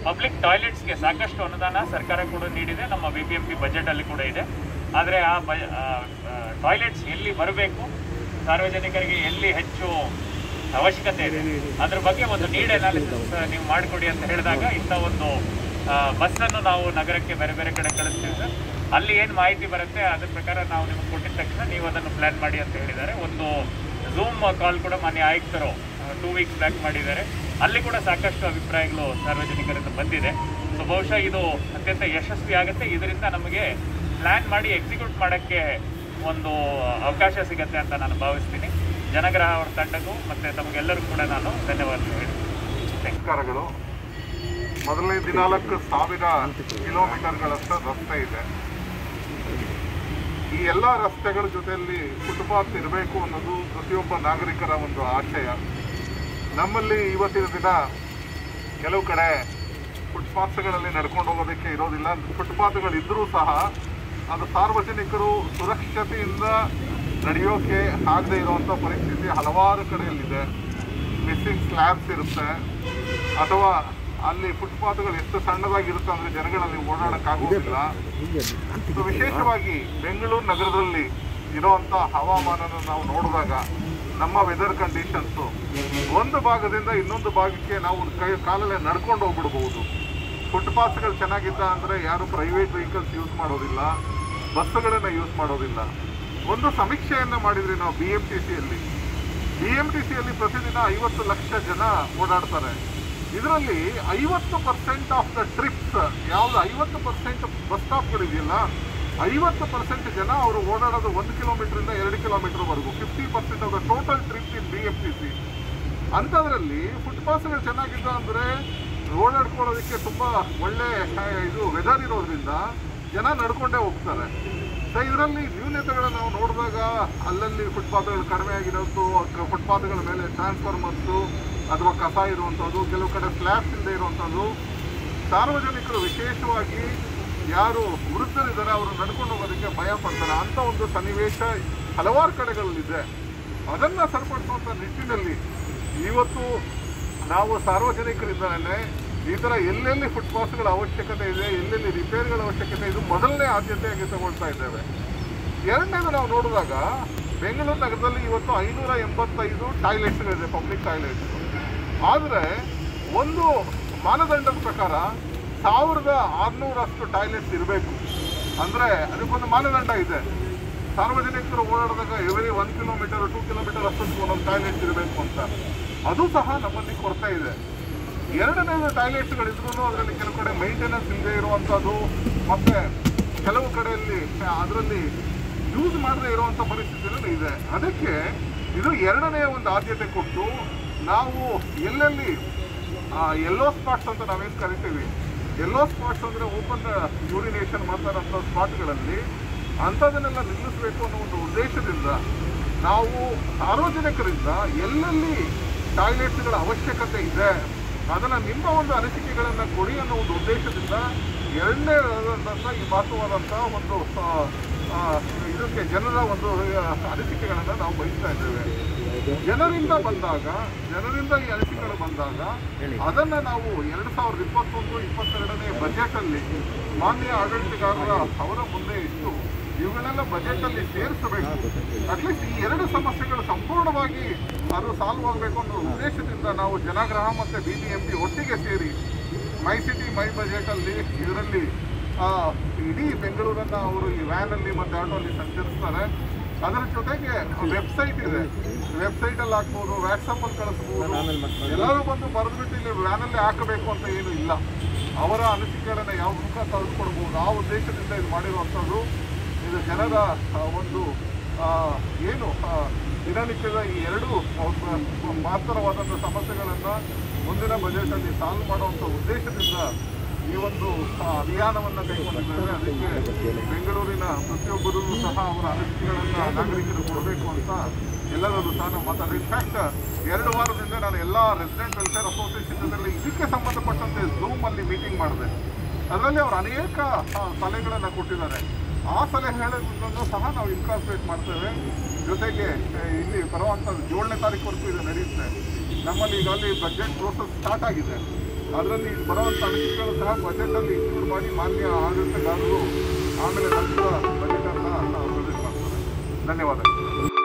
public ಟಾಯ್ಲೆಟ್ಸ್ಗೆ ಸಾಕಷ್ಟು ಅನುದಾನ ಸರ್ಕಾರ ಕೂಡ ನೀಡಿದೆ ನಮ್ಮ ಬಿ ಬಿ ಎಂ ಪಿ ಬಜೆಟಲ್ಲಿ ಕೂಡ ಇದೆ ಆದರೆ ಆ ಬ ಟಾಯ್ಲೆಟ್ಸ್ ಎಲ್ಲಿ ಬರಬೇಕು ಸಾರ್ವಜನಿಕರಿಗೆ ಎಲ್ಲಿ ಹೆಚ್ಚು ಅವಶ್ಯಕತೆ ಇದೆ ಅದ್ರ ಬಗ್ಗೆ ಒಂದು ನೀಡ್ ಅನಾಲಿಸಿಸ್ ನೀವು ಮಾಡಿಕೊಡಿ ಅಂತ ಹೇಳಿದಾಗ ಇಂಥ ಒಂದು ಬಸ್ಸನ್ನು ನಾವು ನಗರಕ್ಕೆ ಬೇರೆ ಬೇರೆ ಕಡೆ ಕಳಿಸ್ತೀವಿ ಸರ್ ಅಲ್ಲಿ ಏನು ಮಾಹಿತಿ ಬರುತ್ತೆ ಅದ್ರ ಪ್ರಕಾರ ನಾವು ನಿಮಗೆ ಕೊಟ್ಟಿದ ತಕ್ಷಣ ನೀವು ಅದನ್ನು ಪ್ಲ್ಯಾನ್ ಮಾಡಿ ಅಂತ ಹೇಳಿದ್ದಾರೆ ಒಂದು ಝೂಮ್ ಕಾಲ್ ಕೂಡ ಮಾನ್ಯ ಆಯುಕ್ತರು ಟೂ ವೀಕ್ಸ್ ಬ್ಯಾಕ್ ಮಾಡಿದ್ದಾರೆ ಅಲ್ಲಿ ಕೂಡ ಸಾಕಷ್ಟು ಅಭಿಪ್ರಾಯಗಳು ಸಾರ್ವಜನಿಕರಿಂದ ಬಂದಿದೆ ಸೊ ಬಹುಶಃ ಇದು ಅತ್ಯಂತ ಯಶಸ್ವಿ ಆಗುತ್ತೆ ಇದರಿಂದ ನಮಗೆ ಪ್ಲ್ಯಾನ್ ಮಾಡಿ ಎಕ್ಸಿಕ್ಯೂಟ್ ಮಾಡೋಕ್ಕೆ ಒಂದು ಅವಕಾಶ ಸಿಗತ್ತೆ ಅಂತ ನಾನು ಭಾವಿಸ್ತೀನಿ ಜನಗ್ರಹ ಅವರ ತಂಡಕ್ಕೂ ಮತ್ತು ತಮಗೆಲ್ಲರಿಗೂ ಕೂಡ ನಾನು ಧನ್ಯವಾದಗಳು ಹೇಳ್ತೀನಿ ನಮಸ್ಕಾರಗಳು ಮೊದಲನೇ ದಿನಾಲ್ಕು ಸಾವಿರ ಕಿಲೋಮೀಟರ್ಗಳಷ್ಟು ರಸ್ತೆ ಇದೆ ಈ ಎಲ್ಲ ರಸ್ತೆಗಳ ಜೊತೆಯಲ್ಲಿ ಫುಟ್ಪಾತ್ ಇರಬೇಕು ಅನ್ನೋದು ಪ್ರತಿಯೊಬ್ಬ ನಾಗರಿಕರ ಒಂದು ಆಶಯ ನಮ್ಮಲ್ಲಿ ಇವತ್ತಿನ ದಿನ ಕೆಲವು ಕಡೆ ಫುಟ್ಪಾತ್ಗಳಲ್ಲಿ ನಡ್ಕೊಂಡು ಹೋಗೋದಕ್ಕೆ ಇರೋದಿಲ್ಲ ಫುಟ್ಪಾತ್ಗಳಿದ್ದರೂ ಸಹ ಅದು ಸಾರ್ವಜನಿಕರು ಸುರಕ್ಷತೆಯಿಂದ ನಡೆಯೋಕೆ ಆಗದೆ ಇರುವಂಥ ಪರಿಸ್ಥಿತಿ ಹಲವಾರು ಕಡೆಯಲ್ಲಿದೆ ಮಿಸ್ಸಿಂಗ್ ಸ್ಲ್ಯಾಬ್ಸ್ ಇರುತ್ತೆ ಅಥವಾ ಅಲ್ಲಿ ಫುಟ್ಪಾತ್ಗಳು ಎಷ್ಟು ಸಣ್ಣದಾಗಿರುತ್ತೆ ಅಂದರೆ ಜನಗಳಲ್ಲಿ ಓಡಾಡೋಕ್ಕಾಗೋದಿಲ್ಲ ಸೊ ವಿಶೇಷವಾಗಿ ಬೆಂಗಳೂರು ನಗರದಲ್ಲಿ ಇರುವಂಥ ಹವಾಮಾನನ ನಾವು ನೋಡಿದಾಗ ನಮ್ಮ ವೆದರ್ ಕಂಡೀಷನ್ಸು ಒಂದು ಭಾಗದಿಂದ ಇನ್ನೊಂದು ಭಾಗಕ್ಕೆ ನಾವು ಕೈ ಕಾಲಲ್ಲೇ ನಡ್ಕೊಂಡು ಹೋಗ್ಬಿಡ್ಬೋದು ಫುಟ್ಪಾತ್ಗಳು ಚೆನ್ನಾಗಿದ್ದ ಅಂದರೆ ಯಾರು ಪ್ರೈವೇಟ್ ವೆಹಿಕಲ್ಸ್ ಯೂಸ್ ಮಾಡೋದಿಲ್ಲ ಬಸ್ಸುಗಳನ್ನು ಯೂಸ್ ಮಾಡೋದಿಲ್ಲ ಒಂದು ಸಮೀಕ್ಷೆಯನ್ನು ಮಾಡಿದ್ರಿ ನಾವು ಬಿ ಎಮ್ ಟಿ ಸಿಯಲ್ಲಿ ಬಿ ಎಮ್ ಟಿ ಸಿಯಲ್ಲಿ ಪ್ರತಿದಿನ ಐವತ್ತು ಲಕ್ಷ ಜನ ಓಡಾಡ್ತಾರೆ ಇದರಲ್ಲಿ ಐವತ್ತು ಪರ್ಸೆಂಟ್ ಆಫ್ ದ ಟ್ರಿಪ್ಸ್ ಯಾವುದು ಐವತ್ತು ಪರ್ಸೆಂಟ್ ಬಸ್ ಸ್ಟಾಪ್ಗಳಿದೆಯಲ್ಲ ಐವತ್ತು ಪರ್ಸೆಂಟ್ ಜನ ಅವರು ಓಡಾಡೋದು ಒಂದು ಕಿಲೋಮೀಟರಿಂದ ಎರಡು ಕಿಲೋಮೀಟರ್ವರೆಗೂ fifty percent of the total trip in B M T C ಅಂಥದ್ರಲ್ಲಿ ಫುಟ್ಪಾತ್ಗಳು ಚೆನ್ನಾಗಿದ್ದ ಅಂದರೆ ಓಡಾಡ್ಕೊಳ್ಳೋದಕ್ಕೆ ತುಂಬ ಒಳ್ಳೆ ಆ, ಇದು ವೆದರ್ ಇರೋದ್ರಿಂದ ಜನ ನಡ್ಕೊಂಡೇ ಹೋಗ್ತಾರೆ ಸೊ ಇದರಲ್ಲಿ ನ್ಯೂನತೆಗಳನ್ನು ನಾವು ನೋಡಿದಾಗ ಅಲ್ಲಲ್ಲಿ ಫುಟ್ಪಾತ್ಗಳು ಕಡಿಮೆ ಆಗಿರೋದು ಕ- ಫುಟ್ಪಾತ್ಗಳ ಮೇಲೆ ಟ್ರಾನ್ಸ್ಫಾರ್ಮರ್ಸು ಅಥವಾ ಕಸ ಇರುವಂಥದ್ದು ಕೆಲವು ಕಡೆ ಸ್ಲ್ಯಾಬ್ಸ್ ಇಲ್ಲದೆ ಇರುವಂಥದ್ದು ಸಾರ್ವಜನಿಕರು ವಿಶೇಷವಾಗಿ ಯಾರು ವೃದ್ಧರಿದ್ದಾರೆ ಅವರು ನಡ್ಕೊಂಡು ಹೋಗೋದಕ್ಕೆ ಭಯ ಪಡ್ತಾರೆ ಅಂಥ ಒಂದು ಸನ್ನಿವೇಶ ಹಲವಾರು ಕಡೆಗಳಲ್ಲಿದೆ ಅದನ್ನು ಸರಿಪಡಿಸುವಂಥ ನಿಟ್ಟಿನಲ್ಲಿ ಇವತ್ತು ನಾವು ಸಾರ್ವಜನಿಕರಿಂದಲೇ ಈ ಥರ ಎಲ್ಲೆಲ್ಲಿ ಫುಟ್ಪಾತ್ಗಳ ಅವಶ್ಯಕತೆ ಇದೆ ಎಲ್ಲೆಲ್ಲಿ ರಿಪೇರಿಗಳ ಅವಶ್ಯಕತೆ ಇದು ಮೊದಲನೇ ಆದ್ಯತೆಯಾಗಿ ತಗೊಳ್ತಾ ಇದ್ದೇವೆ ಎರಡನೇದು ನಾವು ನೋಡಿದಾಗ ಬೆಂಗಳೂರು ನಗರದಲ್ಲಿ ಇವತ್ತು ಐನೂರ ಎಂಬತ್ತೈದು ಟಾಯ್ಲೆಟ್ಸ್ಗಳಿದೆ ಪಬ್ಲಿಕ್ ಟಾಯ್ಲೆಟ್ಸ್ ಆದರೆ ಒಂದು ಮಾನದಂಡದ ಪ್ರಕಾರ ಸಾವಿರದ ಆರುನೂರಷ್ಟು ಟಾಯ್ಲೆಟ್ಸ್ ಇರಬೇಕು ಅಂದರೆ ಅದಕ್ಕೊಂದು ಮಾನದಂಡ ಇದೆ ಸಾರ್ವಜನಿಕರು ಓಡಾಡಿದಾಗ every one kilometre two kilometre ಅಷ್ಟೊತ್ತಿಗೆ ಒಂದೊಂದು ಟಾಯ್ಲೆಟ್ ಇರಬೇಕು ಅಂತ ಅದು ಸಹ ನಮ್ಮಲ್ಲಿ ಕೊರತೆ ಇದೆ ಎರಡನೇದು ಟಾಯ್ಲೆಟ್ಸ್ಗಳಿದ್ರು ಅದರಲ್ಲಿ ಕೆಲವು ಕಡೆ ಮೈಂಟೆನೆನ್ಸ್ ಇಲ್ಲದೆ ಇರುವಂಥದ್ದು ಮತ್ತೆ ಕೆಲವು ಕಡೆಯಲ್ಲಿ ಅದರಲ್ಲಿ ಯೂಸ್ ಮಾಡದೇ ಇರುವಂಥ ಪರಿಸ್ಥಿತಿನೂ ಇದೆ ಅದಕ್ಕೆ ಇದು ಎರಡನೇ ಒಂದು ಆದ್ಯತೆ ಕೊಟ್ಟು ನಾವು ಎಲ್ಲೆಲ್ಲಿ ಎಲ್ಲೋ ಸ್ಪಾಟ್ಸ್ ಅಂತ ನಾವೇನು ಕರಿತೀವಿ ಎಲ್ಲೋ ಸ್ಪಾಟ್ಸ್ ಅಂದರೆ ಓಪನ್ ಯೂರಿನೇಷನ್ ಮಾಡ್ತಾರಂಥ ಸ್ಪಾಟ್ಗಳಲ್ಲಿ ಅಂಥದನ್ನೆಲ್ಲ ನಿಲ್ಲಿಸಬೇಕು ಅನ್ನೋ ಒಂದು ಉದ್ದೇಶದಿಂದ ನಾವು ಸಾರ್ವಜನಿಕರಿಂದ ಎಲ್ಲೆಲ್ಲಿ ಟಾಯ್ಲೆಟ್ಸ್ಗಳ ಅವಶ್ಯಕತೆ ಇದೆ ಅದನ್ನು ನಿಮ್ಮ ಒಂದು ಅನಿಸಿಕೆಗಳನ್ನು ಕೊಡಿ ಅನ್ನೋ ಒಂದು ಉದ್ದೇಶದಿಂದ ಎರಡನೇ ಈ ಮಹತ್ವವಾದಂಥ ಒಂದು ಆ, ಆ, ಇದಕ್ಕೆ ಜನರ ಒಂದು ಆ, ಅನಿಸಿಕೆಗಳನ್ನು ನಾವು ಬಯಸ್ತಾ ಇದ್ದೇವೆ ಜನರಿಂದ ಬಂದಾಗ ಜನರಿಂದ ಈ ಅನಿಸಿಕೆಗಳು ಬಂದಾಗ ಅದನ್ನ ನಾವು ಎರಡು ಸಾವಿರದ ಇಪ್ಪತ್ತೊಂದು ಇಪ್ಪತ್ತೆರಡನೇ ಬಜೆಟ್ ಅಲ್ಲಿ ಮಾನ್ಯ ಆಡಳಿತಗಾರರ ಅವರ ಮುಂದೆ ಇಟ್ಟು ಇವುಗಳೆಲ್ಲ ಬಜೆಟ್ ಅಲ್ಲಿ ಸೇರಿಸಬೇಕು ಅಟ್ಲೀಸ್ಟ್ ಈ ಎರಡು ಸಮಸ್ಯೆಗಳು ಸಂಪೂರ್ಣವಾಗಿ ಅದು ಸಾಲ್ವ್ ಆಗಬೇಕು ಅನ್ನೋ ಉದ್ದೇಶದಿಂದ ನಾವು ಜನಾಗ್ರಹ ಮತ್ತೆ ಬಿ ಬಿ ಎಂ ಪಿ ಒಟ್ಟಿಗೆ ಸೇರಿ ಮೈ ಸಿಟಿ ಮೈ ಬಜೆಟ್ ಅಲ್ಲಿ ಇದರಲ್ಲಿ ಆ, ಇಡೀ ಬೆಂಗಳೂರನ್ನ ಅವರು ಈ ವ್ಯಾನ್ ಅಲ್ಲಿ ಮತ್ತೆ ಆಟೋ ಅಲ್ಲಿ ಸಂಚರಿಸ್ತಾರೆ ಅದರ ಜೊತೆಗೆ ವೆಬ್ಸೈಟ್ ಇದೆ ವೆಬ್ಸೈಟ್ ಅಲ್ಲಿ ಹಾಕ್ಬೋದು ವಾಟ್ಸಪ್ ಅಲ್ಲಿ ಕಳಿಸ್ಬೋದು ಎಲ್ಲರೂ ಬಂದು ಬರೆದ್ಬಿಟ್ಟು ಇಲ್ಲಿ ವ್ಯಾನ್ ಅಲ್ಲಿ ಹಾಕಬೇಕು ಅಂತ ಏನು ಇಲ್ಲ ಅವರ ಅನಿಸಿಕೆಗಳನ್ನ ಯಾವ ಮುಖ ತೆಗೆದುಕೊಡ್ಬೋದು ಆ ಉದ್ದೇಶದಿಂದ ಇದು ಮಾಡಿರುವಂಥದ್ದು ಇದು ಜನರ ಆ, ಒಂದು ಆ, ಏನು ಆ, ದಿನನಿತ್ಯದ ಈ ಎರಡು ಮಹತ್ತರವಾದಂಥ ಸಮಸ್ಯೆಗಳನ್ನು ಮುಂದಿನ ಬಜೆಟಲ್ಲಿ ಸಾಲ್ವ್ ಮಾಡುವಂಥ ಉದ್ದೇಶದಿಂದ ಈ ಒಂದು ಆ, ಅಭಿಯಾನವನ್ನು ಕೈಗೊಂಡಿದ್ದೇವೆ ಅದಕ್ಕೆ ಬೆಂಗಳೂರಿನ ಪ್ರತಿಯೊಬ್ಬರೂ ಸಹ ಅವರ ಅನಿಸಿಕೆಗಳನ್ನು ನಾಗರಿಕರು ಕೊಡಬೇಕು ಅಂತ ಎಲ್ಲರಲ್ಲೂ ಸಹ ನಾವು ಮಾತಾಡಿದ್ವಿ ಇನ್ಫ್ಯಾಕ್ಟ್ ಎರಡು ವಾರದಿಂದ ನಾನು ಎಲ್ಲ ರೆಸಿಡೆಂಟ್ ವೆಲ್ಫೇರ್ ಅಸೋಸಿಯೇಷನ್ನಲ್ಲಿ ಇದಕ್ಕೆ ಸಂಬಂಧಪಟ್ಟಂತೆ ಝೂಮ್ ಅಲ್ಲಿ ಮೀಟಿಂಗ್ ಮಾಡಿದೆ ಅದರಲ್ಲಿ ಅವರು ಅನೇಕ ಆ, ಸಲಹೆಗಳನ್ನು ಕೊಟ್ಟಿದ್ದಾರೆ ಆ ಸಲಹೆಗಳನ್ನು ಸಹ ನಾವು ಇನ್ಕಾರ್ಪೊರೇಟ್ ಮಾಡ್ತೇವೆ ಜೊತೆಗೆ ಆ, ಇಲ್ಲಿ ಬರುವಂಥ ಏಳನೇ ತಾರೀಕುವರೆಗೂ ಇದು ನಡೆಯುತ್ತೆ ನಮ್ಮಲ್ಲಿ ಈಗಾಗಲೇ ಬಜೆಟ್ ಪ್ರೋಸೆಸ್ ಸ್ಟಾರ್ಟ್ ಆಗಿದೆ ಅದರಲ್ಲಿ ಬರುವಂಥ ಅನುಚಿತಗಳು ಸಹ ಬಜೆಟಲ್ಲಿ ಇನ್ಕ್ಲೂಡ್ ಮಾಡಿ ಮಾನ್ಯ ಆಡಳಿತಗಾರರು ಆಮೇಲೆ ನಂತರ ಬಜೆಟನ್ನು ಪ್ರೊಡ್ಯೂಸ್ ಮಾಡ್ತಾರೆ ಧನ್ಯವಾದ